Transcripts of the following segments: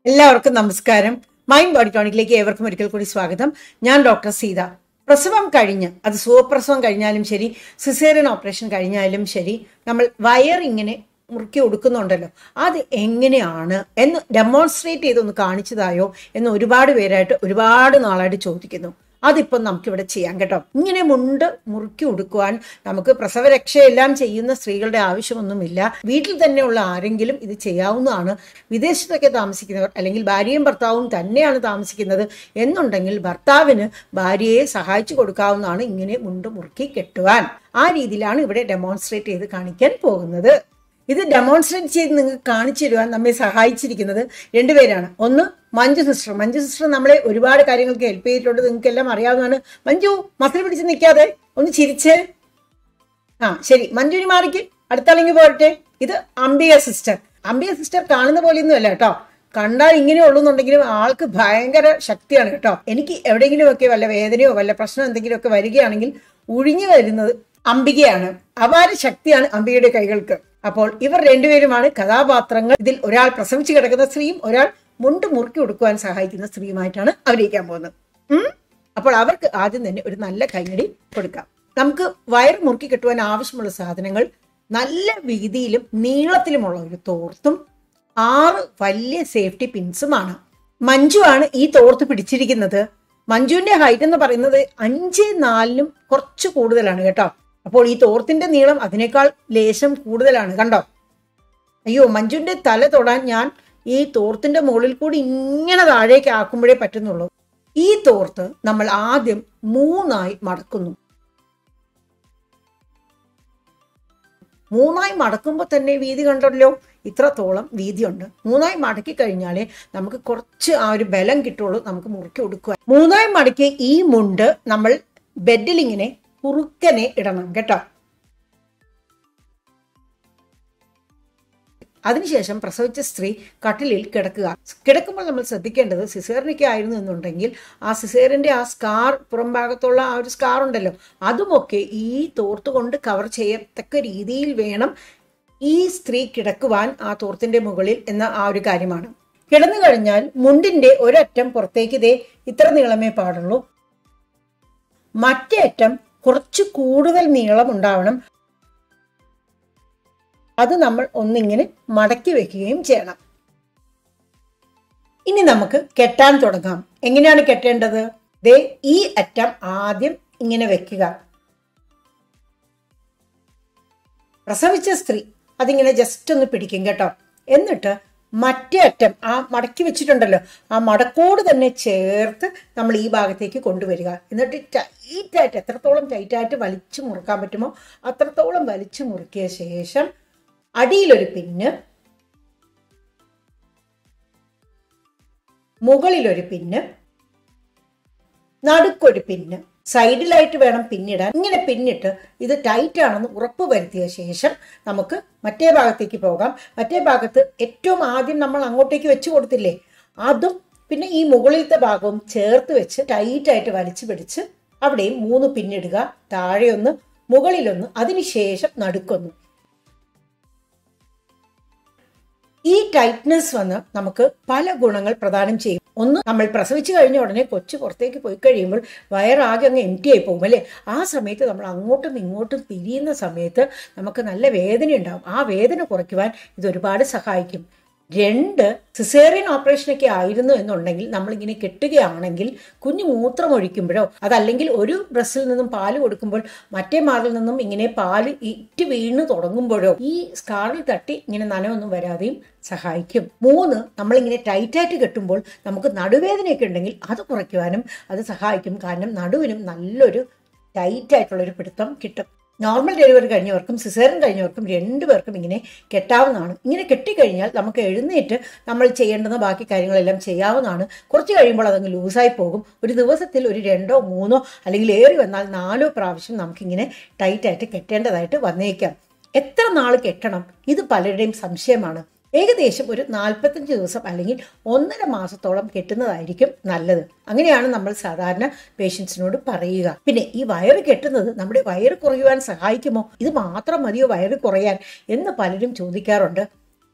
എല്ലാവർക്കും നമസ്കാരം mind body ടോണിക്കിലേക്ക് ഏവർക്കും ഒരിക്കൽ കൂടി സ്വാഗതം ഞാൻ ഡോക്ടർ സീത പ്രസവം കഴിഞ്ഞ് അത് സുഖപ്രസവം കഴിഞ്ഞാലും ശരി സിസേറിയൻ ഓപ്പറേഷൻ കഴിഞ്ഞാലും ശരി നമ്മൾ വയർ ഇങ്ങനെ മുറുക്കി കൊടുക്കുന്നുണ്ടല്ലോ അത് എങ്ങനെയാണ് എന്ന് ഡെമോൺസ്ട്രേറ്റ് ചെയ്തൊന്ന് കാണിച്ചതായോ എന്ന് ഒരുപാട് പേരായിട്ട് ഒരുപാട് നാളായിട്ട് ചോദിക്കുന്നു അതിപ്പം നമുക്കിവിടെ ചെയ്യാം കേട്ടോ ഇങ്ങനെ മുണ്ട് മുറുക്കി ഉടുക്കുവാൻ നമുക്ക് പ്രസവരക്ഷയെല്ലാം ചെയ്യുന്ന സ്ത്രീകളുടെ ആവശ്യമൊന്നുമില്ല വീട്ടിൽ തന്നെയുള്ള ആരെങ്കിലും ഇത് ചെയ്യാവുന്നതാണ് വിദേശത്തൊക്കെ താമസിക്കുന്നവർ അല്ലെങ്കിൽ ഭാര്യയും ഭർത്താവും തന്നെയാണ് താമസിക്കുന്നത് എന്നുണ്ടെങ്കിൽ ഭർത്താവിന് ഭാര്യയെ സഹായിച്ചു കൊടുക്കാവുന്നതാണ് ഇങ്ങനെ മുണ്ട് മുറുക്കി കെട്ടുവാൻ ആ രീതിയിലാണ് ഇവിടെ ഡെമോൺസ്ട്രേറ്റ് ചെയ്ത് കാണിക്കാൻ പോകുന്നത് ഇത് ഡെമോൺസ്ട്രേറ്റ് ചെയ്ത് നിങ്ങൾക്ക് കാണിച്ചു തരുവാൻ നമ്മെ സഹായിച്ചിരിക്കുന്നത് രണ്ടുപേരാണ് ഒന്ന് മഞ്ജു സിസ്റ്റർ മഞ്ജു സിസ്റ്റർ നമ്മളെ ഒരുപാട് കാര്യങ്ങൾക്ക് ഹെൽപ്പ് ചെയ്തിട്ടുണ്ട് നിങ്ങൾക്ക് എല്ലാം അറിയാവുന്നതാണ് മഞ്ജു മസിൽ പിടിച്ച് നിൽക്കാതെ ഒന്ന് ചിരിച്ചേ ആ ശരി മഞ്ജുരി മാറിക്ക് അടുത്താളെങ്കിൽ പോരട്ടെ ഇത് അംബിക സിസ്റ്റർ അംബിക സിസ്റ്റർ കാണുന്ന പോലെയൊന്നും അല്ല കേട്ടോ കണ്ടാൽ ഇങ്ങനെ ഉള്ളൂന്നുണ്ടെങ്കിലും ആൾക്ക് ഭയങ്കര ശക്തിയാണ് കേട്ടോ എനിക്ക് എവിടെയെങ്കിലുമൊക്കെ വല്ല വേദനയോ വല്ല പ്രശ്നം എന്തെങ്കിലുമൊക്കെ വരികയാണെങ്കിൽ ഒഴിഞ്ഞു വരുന്നത് അംബികയാണ് അപാര ശക്തിയാണ് അംബികയുടെ കൈകൾക്ക് അപ്പോൾ ഇവർ രണ്ടുപേരുമാണ് കഥാപാത്രങ്ങൾ ഇതിൽ ഒരാൾ പ്രസവിച്ചു കിടക്കുന്ന സ്ത്രീയും ഒരാൾ മുണ്ട് മുറുക്കി കൊടുക്കുവാൻ സഹായിക്കുന്ന സ്ത്രീയുമായിട്ടാണ് അഭിനയിക്കാൻ പോകുന്നത് ഉം? അപ്പോൾ അവർക്ക് ആദ്യം തന്നെ ഒരു നല്ല കൈയടി കൊടുക്കാം നമുക്ക് വയർ മുറുക്കി കെട്ടുവാൻ ആവശ്യമുള്ള സാധനങ്ങൾ നല്ല വീതിയിലും നീളത്തിലുമുള്ള ഒരു തോർത്തും ആറ് വലിയ സേഫ്റ്റി പിൻസുമാണ് മഞ്ജു ആണ് ഈ തോർത്ത് പിടിച്ചിരിക്കുന്നത് മഞ്ജുവിന്റെ ഹൈറ്റ് എന്ന് പറയുന്നത് അഞ്ച് നാലിനും കുറച്ച് കൂടുതലാണ് കേട്ടോ അപ്പോൾ ഈ തോർത്തിന്റെ നീളം അതിനേക്കാൾ ലേശം കൂടുതലാണ് കണ്ടോ അയ്യോ മഞ്ജുവിന്റെ തല തൊടാൻ ഞാൻ ഈ തോർത്തിന്റെ മുകളിൽ കൂടി ഇങ്ങനെ താഴേക്ക് ആക്കുമ്പോഴേ പറ്റുന്നുള്ളൂ ഈ തോർത്ത് നമ്മൾ ആദ്യം മൂന്നായി മടക്കുന്നു മൂന്നായി മടക്കുമ്പോൾ തന്നെ വീതി കണ്ടല്ലോ ഇത്രത്തോളം വീതിയുണ്ട് മൂന്നായി മടക്കി കഴിഞ്ഞാലേ നമുക്ക് കുറച്ച് ആ ഒരു ബലം കിട്ടുള്ളൂ നമുക്ക് മുറുക്കി കൊടുക്കുക മൂന്നായി മടക്കി ഈ മുണ്ട് നമ്മൾ ബെഡിൽ ഇങ്ങനെ കുറുക്കനെ ഇടണം കേട്ടോ അതിനുശേഷം പ്രസവിച്ച സ്ത്രീ കട്ടിലിൽ കിടക്കുക കിടക്കുമ്പോൾ നമ്മൾ ശ്രദ്ധിക്കേണ്ടത് സിസേറിനൊക്കെ ആയിരുന്നു എന്നുണ്ടെങ്കിൽ ആ സിസേറിന്റെ ആ സ്കാർ പുറം ഭാഗത്തുള്ള ആ ഒരു സ്കാർ ഉണ്ടല്ലോ അതുമൊക്കെ ഈ തോർത്ത് കൊണ്ട് കവർ ചെയ്യത്തക്ക രീതിയിൽ വേണം ഈ സ്ത്രീ കിടക്കുവാൻ ആ തോർത്തിന്റെ മുകളിൽ എന്ന ആ ഒരു കാര്യമാണ് കിടന്നു കഴിഞ്ഞാൽ മുണ്ടിന്റെ ഒരറ്റം പുറത്തേക്ക് ഇതേ ഇത്ര നീളമേ പാടുള്ളൂ മറ്റേ അറ്റം കുറച്ച് കൂടുതൽ നീളം ഉണ്ടാവണം അത് നമ്മൾ ഒന്നിങ്ങനെ മടക്കി വെക്കുകയും ചെയ്യണം ഇനി നമുക്ക് കെട്ടാൻ തുടങ്ങാം എങ്ങനെയാണ് കെട്ടേണ്ടത് ദേ ഈ അറ്റം ആദ്യം ഇങ്ങനെ വെക്കുക പ്രസവിച്ച സ്ത്രീ അതിങ്ങനെ ജസ്റ്റ് ഒന്ന് പിടിക്കും കേട്ടോ എന്നിട്ട് മറ്റേ അറ്റം ആ മടക്കി വെച്ചിട്ടുണ്ടല്ലോ ആ മടക്കോട് തന്നെ ചേർത്ത് നമ്മൾ ഈ ഭാഗത്തേക്ക് കൊണ്ടുവരിക എന്നിട്ട് ടൈറ്റായിട്ട് എത്രത്തോളം ടൈറ്റായിട്ട് വലിച്ചു മുറുക്കാൻ പറ്റുമോ അത്രത്തോളം വലിച്ചു മുറുക്കിയ ശേഷം അടിയിലൊരു പിന്ന് മുകളിലൊരു പിന്ന് നടുക്കൊരു പിന്ന് സൈഡിലായിട്ട് വേണം പിന്നിടാൻ ഇങ്ങനെ പിന്നിട്ട് ഇത് ടൈറ്റ് ആണെന്ന് ഉറപ്പ് വരുത്തിയ ശേഷം നമുക്ക് മറ്റേ ഭാഗത്തേക്ക് പോകാം മറ്റേ ഭാഗത്ത് ഏറ്റവും ആദ്യം നമ്മൾ അങ്ങോട്ടേക്ക് വെച്ച് കൊടുത്തില്ലേ അതും പിന്നെ ഈ മുകളിലത്തെ ഭാഗവും ചേർത്ത് വെച്ച് ടൈറ്റായിട്ട് വലിച്ചു പിടിച്ച് അവിടെയും മൂന്ന് പിന്നിടുക താഴെയൊന്ന് മുകളിലൊന്ന് അതിനുശേഷം നടുക്കൊന്ന് ഈ ടൈറ്റ്നെസ് വന്ന് നമുക്ക് പല ഗുണങ്ങൾ പ്രദാനം ചെയ്യും ഒന്ന് നമ്മൾ പ്രസവിച്ചു കഴിഞ്ഞ ഉടനെ കൊച്ചു പുറത്തേക്ക് പോയി കഴിയുമ്പോൾ വയറാകെ അങ്ങ് എം ടി ആയി പോകും അല്ലേ ആ സമയത്ത് നമ്മൾ അങ്ങോട്ടും ഇങ്ങോട്ടും തിരിയുന്ന സമയത്ത് നമുക്ക് നല്ല വേദന ഉണ്ടാവും ആ വേദന കുറയ്ക്കുവാൻ ഇത് ഒരുപാട് സഹായിക്കും രണ്ട് സിസേറിയൻ ഓപ്പറേഷനൊക്കെ ആയിരുന്നു എന്നുണ്ടെങ്കിൽ നമ്മളിങ്ങനെ കെട്ടുകയാണെങ്കിൽ കുഞ്ഞ് മൂത്രം ഒഴിക്കുമ്പോഴോ അതല്ലെങ്കിൽ ഒരു ബ്രസ്സിൽ നിന്നും പാല് കൊടുക്കുമ്പോൾ മറ്റേ മാറിൽ നിന്നും ഇങ്ങനെ പാല് ഇറ്റ് വീണ് തുടങ്ങുമ്പോഴോ ഈ സ്കാറിൽ തട്ടി ഇങ്ങനെ നനവൊന്നും വരാതെയും സഹായിക്കും മൂന്ന് നമ്മളിങ്ങനെ ടൈറ്റായിട്ട് കെട്ടുമ്പോൾ നമുക്ക് നടുവേദനയൊക്കെ ഉണ്ടെങ്കിൽ അത് കുറയ്ക്കുവാനും അത് സഹായിക്കും കാരണം നടുവിനും നല്ലൊരു ടൈറ്റായിട്ടുള്ളൊരു പിടുത്തം കിട്ടും നോർമൽ ഡെലിവറി കഴിഞ്ഞവർക്കും സിസേറിയൻ കഴിഞ്ഞവർക്കും രണ്ടുപേർക്കും ഇങ്ങനെ കെട്ടാവുന്നതാണ് ഇങ്ങനെ കെട്ടിക്കഴിഞ്ഞാൽ നമുക്ക് എഴുന്നേറ്റ് നമ്മൾ ചെയ്യേണ്ടുന്ന ബാക്കി കാര്യങ്ങളെല്ലാം ചെയ്യാവുന്നതാണ് കുറച്ച് കഴിയുമ്പോൾ അതങ്ങ് ലൂസായി പോകും ഒരു ദിവസത്തിൽ ഒരു രണ്ടോ മൂന്നോ അല്ലെങ്കിൽ ഏറി വന്നാൽ നാലോ പ്രാവശ്യം നമുക്കിങ്ങനെ ടൈറ്റായിട്ട് കെട്ടേണ്ടതായിട്ട് വന്നേക്കാം എത്ര നാൾ കെട്ടണം ഇത് പലരുടെയും സംശയമാണ് ഏകദേശം ഒരു നാൽപ്പത്തഞ്ച് ദിവസം അല്ലെങ്കിൽ ഒന്നര മാസത്തോളം കെട്ടുന്നതായിരിക്കും നല്ലത് അങ്ങനെയാണ് നമ്മൾ സാധാരണ പേഷ്യൻസിനോട് പറയുക പിന്നെ ഈ വയറ് കെട്ടുന്നത് നമ്മുടെ വയറ് കുറയുവാൻ സഹായിക്കുമോ ഇത് മാത്രം മതിയോ വയറ് കുറയാൻ എന്ന് പലരും ചോദിക്കാറുണ്ട്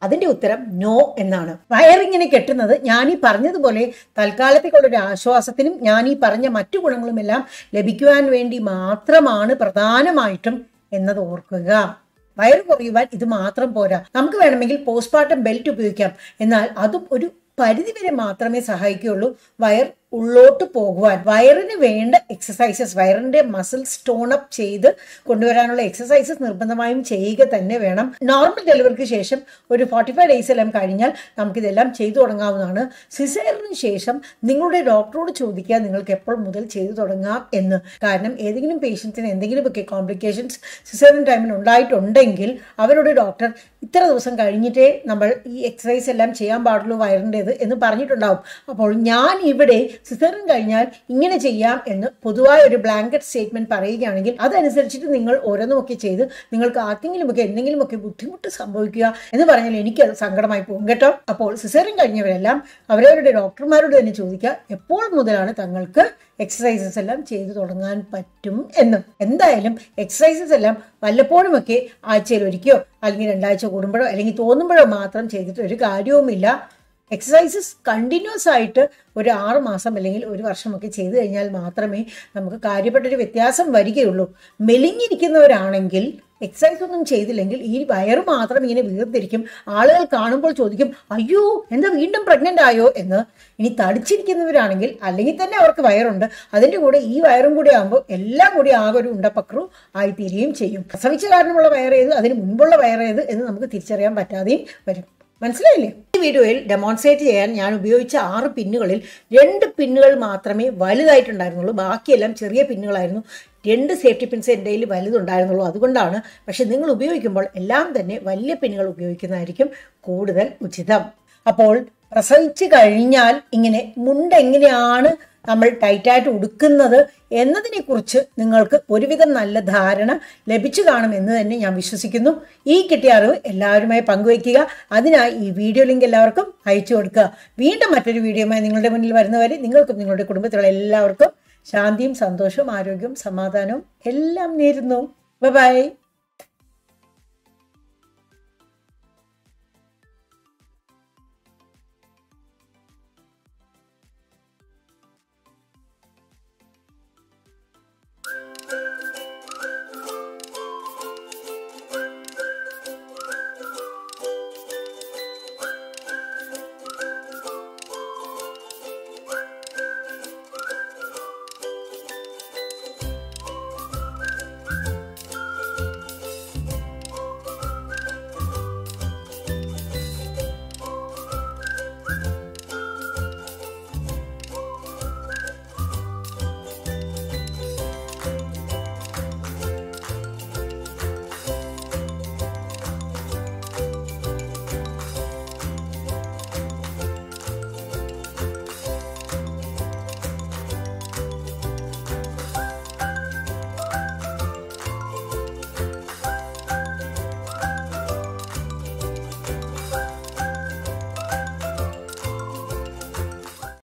അതിന്റെ ഉത്തരം നോ എന്നാണ് വയറിങ്ങനെ കെട്ടുന്നത് ഞാൻ ഈ പറഞ്ഞതുപോലെ തൽക്കാലത്തേക്കുള്ള ഒരു ആശ്വാസത്തിനും ഞാൻ ഈ പറഞ്ഞ മറ്റു ഗുണങ്ങളുമെല്ലാം ലഭിക്കുവാൻ വേണ്ടി മാത്രമാണ് പ്രധാനമായിട്ടും എന്നത് ഓർക്കുക വയറ് കുറയുവാൻ ഇത് മാത്രം പോരാ നമുക്ക് വേണമെങ്കിൽ പോസ്റ്റ്മോർട്ടം ബെൽറ്റ് ഉപയോഗിക്കാം എന്നാൽ അതും ഒരു പരിധിവരെ മാത്രമേ സഹായിക്കുകയുള്ളൂ വയർ ഉള്ളോട്ട് പോകുവാൻ വയറിന് വേണ്ട എക്സസൈസസ് വയറിന്റെ മസിൽ സ്റ്റോൺ അപ്പ് ചെയ്ത് കൊണ്ടുവരാനുള്ള എക്സസൈസസ് നിർബന്ധമായും ചെയ്യുക തന്നെ വേണം നോർമൽ ഡെലിവറിക്ക് ശേഷം ഒരു ഫോർട്ടി ഫൈവ് ഡേയ്സ് എല്ലാം കഴിഞ്ഞാൽ നമുക്കിതെല്ലാം ചെയ്തു തുടങ്ങാവുന്നതാണ് സിസേറിന് ശേഷം നിങ്ങളുടെ ഡോക്ടറോട് ചോദിക്കുക നിങ്ങൾക്ക് എപ്പോൾ മുതൽ ചെയ്തു തുടങ്ങാം എന്ന് കാരണം ഏതെങ്കിലും പേഷ്യൻസിന് എന്തെങ്കിലുമൊക്കെ കോംപ്ലിക്കേഷൻസ് സിസേറിൻ ടൈമിൽ ഉണ്ടായിട്ടുണ്ടെങ്കിൽ അവരോട് ഡോക്ടർ ഇത്ര ദിവസം കഴിഞ്ഞിട്ടേ നമ്മൾ ഈ എക്സസൈസ് എല്ലാം ചെയ്യാൻ പാടുള്ളൂ വയറിൻ്റെത് എന്ന് പറഞ്ഞിട്ടുണ്ടാവും അപ്പോൾ ഞാൻ ഇവിടെ സിസേറിൻ കഴിഞ്ഞാൽ ഇങ്ങനെ ചെയ്യാം എന്ന് പൊതുവായ ഒരു ബ്ലാങ്കറ്റ് സ്റ്റേറ്റ്മെന്റ് പറയുകയാണെങ്കിൽ അതനുസരിച്ചിട്ട് നിങ്ങൾ ഓരോന്നുമൊക്കെ ചെയ്ത് നിങ്ങൾക്ക് ആർക്കെങ്കിലുമൊക്കെ എന്തെങ്കിലുമൊക്കെ ബുദ്ധിമുട്ട് സംഭവിക്കുക എന്ന് പറഞ്ഞാൽ എനിക്ക് അത് സങ്കടമായി പോകും കേട്ടോ അപ്പോൾ സിസേറിൻ കഴിഞ്ഞവരെല്ലാം അവരവരുടെ ഡോക്ടർമാരോട് തന്നെ ചോദിക്കുക എപ്പോൾ മുതലാണ് തങ്ങൾക്ക് എക്സസൈസസ് എല്ലാം ചെയ്തു തുടങ്ങാൻ പറ്റും എന്ന് എന്തായാലും എക്സസൈസസ് എല്ലാം വല്ലപ്പോഴുമൊക്കെ ആഴ്ചയിൽ ഒരിക്കയോ അല്ലെങ്കിൽ രണ്ടാഴ്ച കൂടുമ്പോഴോ അല്ലെങ്കിൽ തോന്നുമ്പോഴോ മാത്രം ചെയ്തിട്ട് ഒരു കാര്യവുമില്ല എക്സസൈസസ് കണ്ടിന്യൂസ് ആയിട്ട് ഒരു ആറ് മാസം അല്ലെങ്കിൽ ഒരു വർഷമൊക്കെ ചെയ്തു കഴിഞ്ഞാൽ മാത്രമേ നമുക്ക് കാര്യപ്പെട്ടൊരു വ്യത്യാസം വരികയുള്ളൂ മെലിഞ്ഞിരിക്കുന്നവരാണെങ്കിൽ എക്സസൈസ് ഒന്നും ചെയ്തില്ലെങ്കിൽ ഈ വയറ് മാത്രം ഇങ്ങനെ വീർത്തിരിക്കും ആളുകൾ കാണുമ്പോൾ ചോദിക്കും അയ്യോ എന്താ വീണ്ടും പ്രഗ്നന്റ് ആയോ എന്ന് ഇനി തടിച്ചിരിക്കുന്നവരാണെങ്കിൽ അല്ലെങ്കിൽ തന്നെ അവർക്ക് വയറുണ്ട് അതിൻ്റെ കൂടെ ഈ വയറും കൂടി ആകുമ്പോൾ എല്ലാം കൂടി ആകെ ഒരു ഉണ്ടപ്പക്രു ആയിത്തീരുകയും ചെയ്യും പ്രസവിച്ച കാരണമുള്ള വയറേത് അതിന് മുൻപുള്ള വയറേത് എന്ന് നമുക്ക് തിരിച്ചറിയാൻ പറ്റാതെയും വരും മനസ്സിലായില്ലേ ഈ വീഡിയോയിൽ ഡെമോൺസ്ട്രേറ്റ് ചെയ്യാൻ ഞാൻ ഉപയോഗിച്ച ആറ് പിന്നുകളിൽ രണ്ട് പിന്നുകൾ മാത്രമേ വലുതായിട്ടുണ്ടായിരുന്നുള്ളൂ ബാക്കിയെല്ലാം ചെറിയ പിന്നുകളായിരുന്നു രണ്ട് സേഫ്റ്റി പിൻസ് എൻ്റെ കയ്യിൽ വലുതുണ്ടായിരുന്നുള്ളൂ അതുകൊണ്ടാണ് പക്ഷെ നിങ്ങൾ ഉപയോഗിക്കുമ്പോൾ എല്ലാം തന്നെ വലിയ പിന്നുകൾ ഉപയോഗിക്കുന്നതായിരിക്കും കൂടുതൽ ഉചിതം അപ്പോൾ പ്രസവിച്ച് കഴിഞ്ഞാൽ ഇങ്ങനെ മുണ്ട് എങ്ങനെയാണ് നമ്മൾ ടൈറ്റായിട്ട് ഉടുക്കുന്നത് എന്നതിനെക്കുറിച്ച് നിങ്ങൾക്ക് ഒരുവിധം നല്ല ധാരണ ലഭിച്ചു കാണുമെന്ന് തന്നെ ഞാൻ വിശ്വസിക്കുന്നു ഈ കിട്ടിയ അറിവ് എല്ലാവരുമായി പങ്കുവയ്ക്കുക അതിനായി ഈ വീഡിയോ ലിങ്ക് എല്ലാവർക്കും അയച്ചു കൊടുക്കുക വീണ്ടും മറ്റൊരു വീഡിയോയുമായി നിങ്ങളുടെ മുന്നിൽ വരുന്നവരെ നിങ്ങൾക്കും നിങ്ങളുടെ കുടുംബത്തിലുള്ള എല്ലാവർക്കും ശാന്തിയും സന്തോഷവും ആരോഗ്യവും സമാധാനവും എല്ലാം നേരുന്നു ബൈ